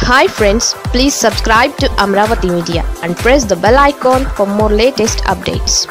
hi friends please subscribe to Amaravati media and press the bell icon for more latest updates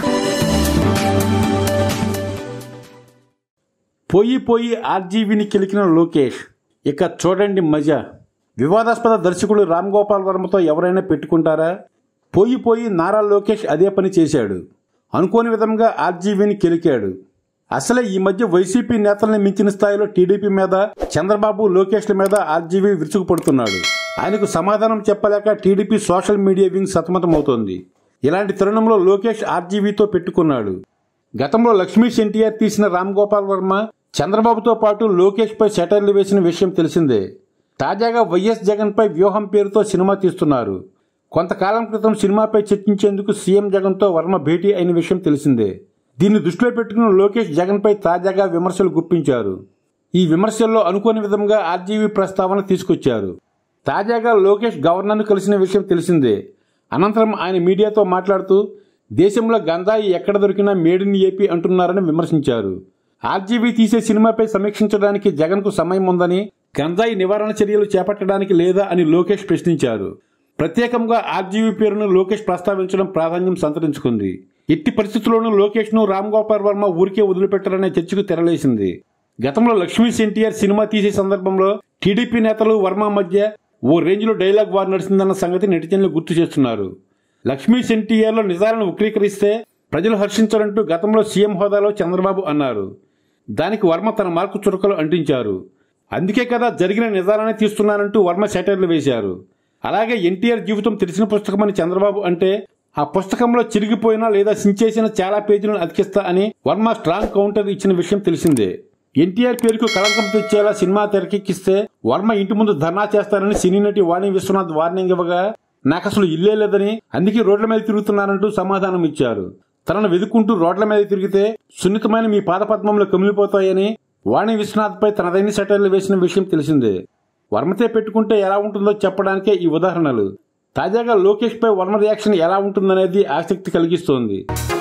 పోయి పోయి ఆర్జీవీని కెలికిన లోకేష్ ఇక చూడండి మజా వివాదాస్పద దర్శకుడు రామ్ గోపాల్ వర్మతో ఎవరైనా పెట్టుకుంటారా పోయి పోయి నారా లోకేష్ అదే పని చేశాడు అనుకోని విధంగా ఆర్జీవీని కెలికాడు అసలే ఈ మధ్య వైసీపీ నేతల్ని మించిన స్థాయిలో టీడీపీ మీద చంద్రబాబు లోకేష్ల మీద ఆర్జీవీ విరుచుకుపడుతున్నాడు ఆయనకు సమాధానం చెప్పలేక టీడీపీ సోషల్ మీడియా వింగ్ సతమతమవుతోంది ఇలాంటి తరుణంలో లోకేష్ ఆర్జీవీతో పెట్టుకున్నాడు గతంలో లక్ష్మీష్ ఎన్టీఆర్ తీసిన రామ్ గోపాల్ వర్మ చంద్రబాబుతో పాటు లోకేష్ పై సెటర్లు వేసిన విషయం తెలిసిందే తాజాగా వైఎస్ జగన్ పై వ్యూహం పేరుతో సినిమా తీస్తున్నారు కొంతకాలం క్రితం సినిమాపై చర్చించేందుకు సీఎం జగన్తో వర్మ భేటీ అయిన విషయం తెలిసిందే దీన్ని దృష్టిలో పెట్టుకుని లోకేష్ జగన్పై తాజాగా విమర్శలు గుప్పించారు ఈ విమర్శల్లో అనుకోని విధంగా ఆర్జీవీ ప్రస్తావన తీసుకొచ్చారు తాజాగా లోకేష్ గవర్నర్ను కలిసిన విషయం తెలిసిందే అనంతరం ఆయన మీడియాతో మాట్లాడుతూ దేశంలో గంజాయి ఎక్కడ దొరికినా మేడ్ ఇన్ ఏపీ అంటున్నారని విమర్శించారు ఆర్జీవీ తీసే సినిమాపై సమీక్షించడానికి జగన్కు సమయం ఉందని గంజాయి నివారణ చర్యలు చేపట్టడానికి లేదా అని లోకేష్ ప్రశ్నించారు ప్రత్యేకంగా ఆర్జీవీ పేరును లోకేష్ ప్రస్తావించడం ప్రాధాన్యం సంతరించుకుంది ఎట్టి పరిస్థితుల్లోనూ లోకేష్ను రామ్ గోపాల్ వర్మ ఊరికే వదిలిపెట్టారనే చర్చకు తెరలేసింది గతంలో లక్ష్మీ ఎన్టీఆర్ సినిమా తీసే సందర్భంలో టీడీపీ నేతలు వర్మ మధ్య ఓ రేంజ్లో డైలాగ్ వార్ నడిచిందన్న సంగతి నెటిజన్లు గుర్తు చేస్తున్నారు లక్ష్మీ ఎన్టీఆర్లో నిజాలను వక్రీకరిస్తే ప్రజలు హర్షించారంటూ గతంలో సీఎం హోదాలో చంద్రబాబు అన్నారు దానికి వర్మ తన మార్కు చురకలు అంటించారు అందుకే కదా జరిగిన నిజాలనే తీస్తున్నానంటూ వర్మ సెటైర్లు వేశారు అలాగే ఎన్టీఆర్ జీవితం తెలిసిన పుస్తకమని చంద్రబాబు అంటే ఆ పుస్తకంలో చిరిగిపోయిన లేదా సించేసిన చాలా పేజీలను అతికిస్తా అని వర్మ స్ట్రాంగ్ కౌంటర్ ఇచ్చిన విషయం తెలిసిందే ఎన్టీఆర్ పేరుకు కళంకం తెచ్చేలా సినిమా తెరకెక్కిస్తే వర్మ ఇంటి ముందు ధర్నా చేస్తారని సినీ నటి వాణి విశ్వనాథ్ వార్నింగ్ ఇవ్వగా నాకు అసలు ఇల్లే లేదని అందుకే రోడ్ల మీద తిరుగుతున్నానంటూ సమాధానం ఇచ్చారు తనను వెతుక్కుంటూ రోడ్ల మీద తిరిగితే సున్నితమైన మీ పాదపద్మంలో కమిలిపోతాయని వాణి విశ్వనాథ్ పై తనదైన సెటర్లు వేసిన విషయం తెలిసిందే వర్మతే పెట్టుకుంటే ఎలా ఉంటుందో చెప్పడానికే ఈ ఉదాహరణలు తాజాగా లోకేష్ పై వర్మ రియాక్షన్ ఎలా ఉంటుందనేది ఆసక్తి కలిగిస్తోంది